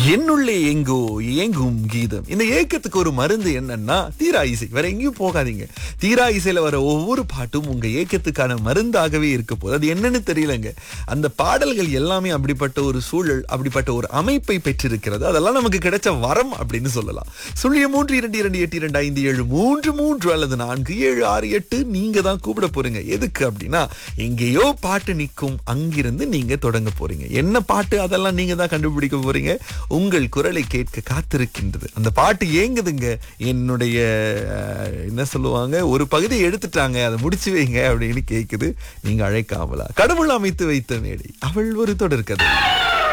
என்னுள்ளே எங்கோ ஏங்கும் கீதம் இந்த ஏக்கத்துக்கு ஒரு மருந்து என்னன்னா தீரா இசை வேற எங்கேயும் போகாதீங்க தீரா இசையில வர ஒவ்வொரு பாட்டும் உங்க ஏக்கத்துக்கான மருந்தாகவே இருக்க போகுது அது என்னன்னு தெரியலங்க அந்த பாடல்கள் எல்லாமே அப்படிப்பட்ட ஒரு சூழல் அப்படிப்பட்ட ஒரு அமைப்பை பெற்றிருக்கிறது அதெல்லாம் நமக்கு கிடைச்ச வரம் அப்படின்னு சொல்லலாம் சுழிய மூன்று இரண்டு இரண்டு எட்டு இரண்டு ஐந்து ஏழு மூன்று மூன்று அல்லது நான்கு ஏழு ஆறு எட்டு நீங்க தான் கூப்பிட போறீங்க எதுக்கு அப்படின்னா எங்கேயோ பாட்டு நிற்கும் அங்கிருந்து நீங்க தொடங்க போறீங்க என்ன பாட்டு அதெல்லாம் நீங்க தான் கண்டுபிடிக்க போறீங்க உங்கள் குரலை கேட்க காத்திருக்கின்றது அந்த பாட்டு ஏங்குதுங்க என்னுடைய அஹ், என்ன சொல்லுவாங்க ஒரு பகுதியை எடுத்துட்டாங்க அதை முடிச்சு வைங்க அப்படின்னு கேக்குது நீங்க அழைக்காமலா கடவுள் அமைத்து வைத்த மேடை அவள் ஒரு தொடர்கதை